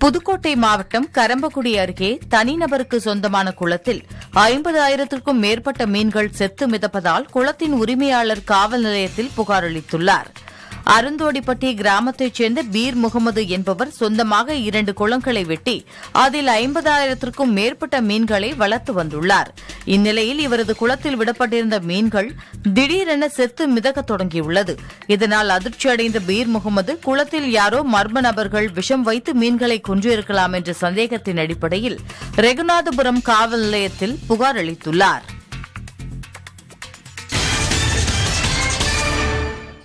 புதுக்கோட்டை மாவட்டம் கரம்பக்குடி அருகே தனிநபருக்கு சொந்தமான குளத்தில் ஐம்பதாயிரத்திற்கும் மேற்பட்ட மீன்கள் செத்து மிதப்பதால் குளத்தின் உரிமையாளர் காவல் நிலையத்தில் புகார் அளித்துள்ளார் அருந்தோடிப்பட்டி கிராமத்தைச் சேர்ந்த பீர் முகமது என்பவர் சொந்தமாக இரண்டு குளங்களை வெட்டி அதில் ஐம்பதாயிரத்திற்கும் மேற்பட்ட மீன்களை வளர்த்து வந்துள்ளார் இந்நிலையில் இவரது குளத்தில் விடப்பட்டிருந்த மீன்கள் திடீரென செத்து மிதக்கத் தொடங்கியுள்ளது இதனால் அதிர்ச்சியடைந்த பீர் முகமது குளத்தில் யாரோ மர்ம நபர்கள் விஷம் வைத்து மீன்களை கொன்றிருக்கலாம் என்ற சந்தேகத்தின் அடிப்படையில் ரெகுநாதபுரம் காவல் நிலையத்தில் புகார் அளித்துள்ளார்